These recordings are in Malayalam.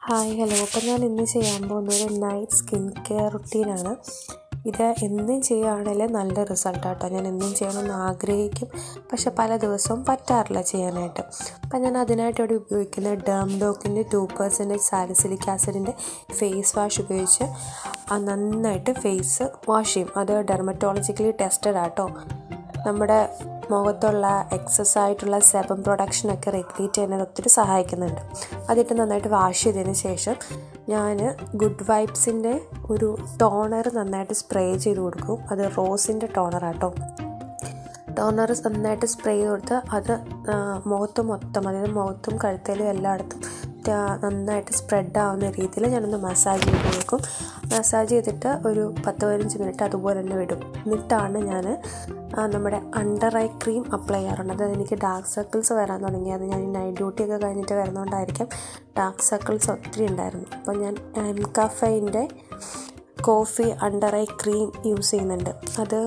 ഹായ് ഹലോ അപ്പോൾ ഞാൻ ഇന്ന് ചെയ്യാൻ പോകുന്നത് ഒരു നൈറ്റ് സ്കിൻ കെയർ റുട്ടീനാണ് ഇത് എന്നും ചെയ്യുകയാണെങ്കിൽ നല്ല റിസൾട്ടാട്ടോ ഞാൻ എന്നും ചെയ്യണമെന്ന് ആഗ്രഹിക്കും പക്ഷെ പല ദിവസവും പറ്റാറില്ല ചെയ്യാനായിട്ട് അപ്പം ഞാൻ അതിനായിട്ട് ഇവിടെ ഉപയോഗിക്കുന്നത് ഡേം ഡോക്കിൻ്റെ ടു പെർസെൻറ്റേജ് സാലിസിലിക് ആസിഡിൻ്റെ ഫേസ് വാഷ് ഉപയോഗിച്ച് ആ നന്നായിട്ട് ഫേസ് വാഷ് ചെയ്യും അത് ഡെർമറ്റോളജിക്കലി ടെസ്റ്റഡ് ആട്ടോ നമ്മുടെ മുഖത്തുള്ള എക്സസ് ആയിട്ടുള്ള സെബം പ്രൊഡക്ഷനൊക്കെ റെഗുലേറ്റ് ചെയ്യുന്നത് ഒത്തിരി സഹായിക്കുന്നുണ്ട് അതിട്ട് നന്നായിട്ട് വാഷ് ചെയ്തതിന് ശേഷം ഞാൻ ഗുഡ് വൈബ്സിൻ്റെ ഒരു ടോണർ നന്നായിട്ട് സ്പ്രേ ചെയ്ത് കൊടുക്കും അത് റോസിൻ്റെ ടോണറാട്ടോ ടോണർ നന്നായിട്ട് സ്പ്രേ ചെയ്ത് കൊടുത്ത് അത് മുഖത്ത് മൊത്തം അതായത് മുഖത്തും കഴുത്തേലും എല്ലായിടത്തും നന്നായിട്ട് സ്പ്രെഡ് ആവുന്ന രീതിയിൽ ഞാനൊന്ന് മസാജ് ചെയ്ത് കൊടുക്കും മസാജ് ചെയ്തിട്ട് ഒരു പത്ത് പതിനഞ്ച് മിനിറ്റ് അതുപോലെ തന്നെ വിടും എന്നിട്ടാണ് ഞാൻ നമ്മുടെ അണ്ടർ ഐ ക്രീം അപ്ലൈ ചെയ്യാറുണ്ട് അതായത് എനിക്ക് ഡാർക്ക് സർക്കിൾസ് വരാൻ തുടങ്ങി അത് ഞാൻ നൈറ്റ് ഡ്യൂട്ടി ഒക്കെ കഴിഞ്ഞിട്ട് വരുന്നതുകൊണ്ടായിരിക്കും ഡാർക്ക് സർക്കിൾസ് ഒത്തിരി ഉണ്ടായിരുന്നു അപ്പോൾ ഞാൻ എം കഫൈൻ്റെ coffee under eye cream use ചെയ്യുന്നുണ്ട് അത്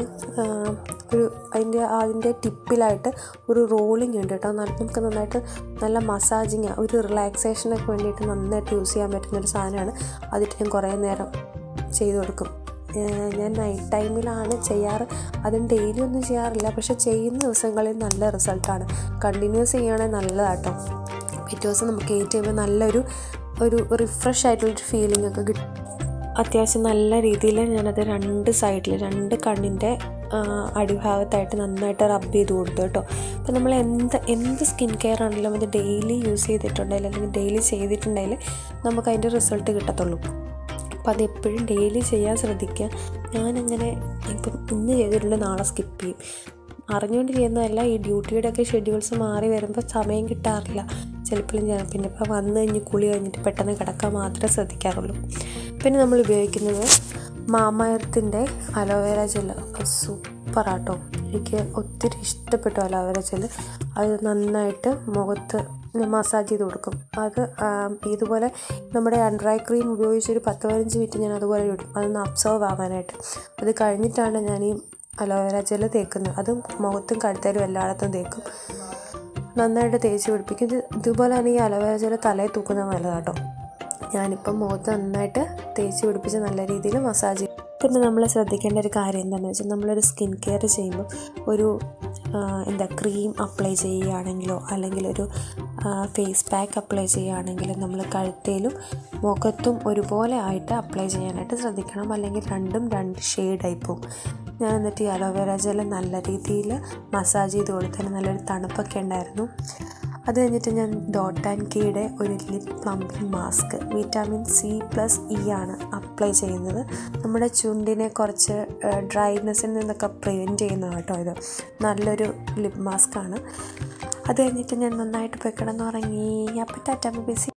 ഒരു അതിൻ്റെ അതിൻ്റെ ടിപ്പിലായിട്ട് ഒരു റോളിംഗ് ഉണ്ട് കേട്ടോ നമുക്ക് നന്നായിട്ട് നല്ല മസാജിങ് ഒരു റിലാക്സേഷനൊക്കെ വേണ്ടിയിട്ട് നന്നായിട്ട് യൂസ് ചെയ്യാൻ പറ്റുന്നൊരു സാധനമാണ് അതിട്ട് ഞാൻ കുറേ നേരം ചെയ്ത് കൊടുക്കും ഞാൻ നൈറ്റ് ടൈമിലാണ് ചെയ്യാറ് അതും ഡെയിലി ഒന്നും ചെയ്യാറില്ല പക്ഷെ ചെയ്യുന്ന ദിവസങ്ങളിൽ നല്ല റിസൾട്ടാണ് കണ്ടിന്യൂസ് ചെയ്യുകയാണെങ്കിൽ നല്ലതാട്ടോ പിറ്റേ ദിവസം നമുക്ക് ഏറ്റവും ചെയ്യുമ്പോൾ നല്ലൊരു ഒരു റിഫ്രഷ് ആയിട്ടുള്ളൊരു ഫീലിംഗ് ഒക്കെ കിട്ടും അത്യാവശ്യം നല്ല രീതിയിൽ ഞാനത് രണ്ട് സൈഡിൽ രണ്ട് കണ്ണിൻ്റെ അടിഭാഗത്തായിട്ട് നന്നായിട്ട് റബ്ബ് ചെയ്ത് കൊടുത്തു കേട്ടോ അപ്പോൾ നമ്മൾ എന്ത് എന്ത് സ്കിൻ കെയർ ആണെങ്കിലും അത് ഡെയിലി യൂസ് ചെയ്തിട്ടുണ്ടെങ്കിൽ അല്ലെങ്കിൽ ഡെയിലി ചെയ്തിട്ടുണ്ടെങ്കിൽ നമുക്ക് അതിൻ്റെ റിസൾട്ട് കിട്ടത്തുള്ളൂ അപ്പോൾ അത് എപ്പോഴും ഡെയിലി ചെയ്യാൻ ശ്രദ്ധിക്കുക ഞാനങ്ങനെ ഇപ്പം ഇന്ന് ചെയ്തിട്ടുണ്ട് നാളെ സ്കിപ്പ് ചെയ്യും അറിഞ്ഞുകൊണ്ട് ചെയ്യുന്നതല്ല ഈ ഡ്യൂട്ടിയുടെ ഒക്കെ ഷെഡ്യൂൾസ് മാറി വരുമ്പോൾ സമയം കിട്ടാറില്ല ചിലപ്പോഴും ഞാൻ പിന്നെ ഇപ്പോൾ വന്നു കഴിഞ്ഞ് കുളി കഴിഞ്ഞിട്ട് പെട്ടെന്ന് കിടക്കാൻ മാത്രമേ ശ്രദ്ധിക്കാറുള്ളൂ പിന്നെ നമ്മൾ ഉപയോഗിക്കുന്നത് മാമയത്തിൻ്റെ അലോവേര ജെൽ സൂപ്പറാട്ടോ എനിക്ക് ഒത്തിരി ഇഷ്ടപ്പെട്ടു അലോവേര ജെൽ അത് നന്നായിട്ട് മുഖത്ത് മസാജ് ചെയ്ത് കൊടുക്കും അത് ഇതുപോലെ നമ്മുടെ അണ്ടർ ഐ ക്രീം ഉപയോഗിച്ച് ഒരു പത്ത് പതിനഞ്ച് മിനിറ്റ് ഞാൻ അതുപോലെ ഇടും അതൊന്ന് അബ്സർവ് ആവാനായിട്ട് അത് കഴിഞ്ഞിട്ടാണ് ഞാൻ ഈ അലോവേര ജെൽ തേക്കുന്നത് അത് മുഖത്തും കഴുത്തേലും എല്ലായിടത്തും തേക്കും നന്നായിട്ട് തേച്ച് പിടിപ്പിക്കും ഇത് ഇതുപോലെ തന്നെ ഈ അലോവേര ജെൽ തലയിൽ തൂക്കുന്നത് നല്ലതാട്ടോ ഞാനിപ്പം മുഖത്ത് നന്നായിട്ട് തേച്ച് പിടിപ്പിച്ച് നല്ല രീതിയിൽ മസാജ് ചെയ്യും പിന്നെ നമ്മൾ ശ്രദ്ധിക്കേണ്ട ഒരു കാര്യം എന്താണെന്ന് വെച്ചാൽ നമ്മളൊരു സ്കിൻ കെയർ ചെയ്യുമ്പോൾ ഒരു എന്താ ക്രീം അപ്ലൈ ചെയ്യുകയാണെങ്കിലോ അല്ലെങ്കിൽ ഒരു ഫേസ് പാക്ക് അപ്ലൈ ചെയ്യുകയാണെങ്കിലും നമ്മൾ കഴുത്തേലും മുഖത്തും ഒരുപോലെ ആയിട്ട് അപ്ലൈ ചെയ്യാനായിട്ട് ശ്രദ്ധിക്കണം അല്ലെങ്കിൽ രണ്ടും രണ്ട് ഷെയ്ഡായി പോകും ഞാൻ എന്നിട്ട് ഈ അലോവേര ജെൽ നല്ല രീതിയിൽ മസാജ് ചെയ്ത് കൊടുത്തതിന് നല്ലൊരു തണുപ്പൊക്കെ ഉണ്ടായിരുന്നു അത് കഴിഞ്ഞിട്ട് ഞാൻ ഡോട്ട് ആൻഡ് കീയുടെ ഒരു lip plumping mask vitamin C plus E ആണ് അപ്ലൈ ചെയ്യുന്നത് നമ്മുടെ ചുണ്ടിനെ കുറച്ച് ഡ്രൈനെസ്സിൽ നിന്നൊക്കെ പ്രിവെൻറ്റ് ചെയ്യുന്നതാണ് കേട്ടോ ഇത് നല്ലൊരു ലിപ് മാസ്ക് ആണ് അത് കഴിഞ്ഞിട്ട് ഞാൻ നന്നായിട്ട് പോയി കിടന്നുറങ്ങി അപ്പം ടാറ്റ ബിസി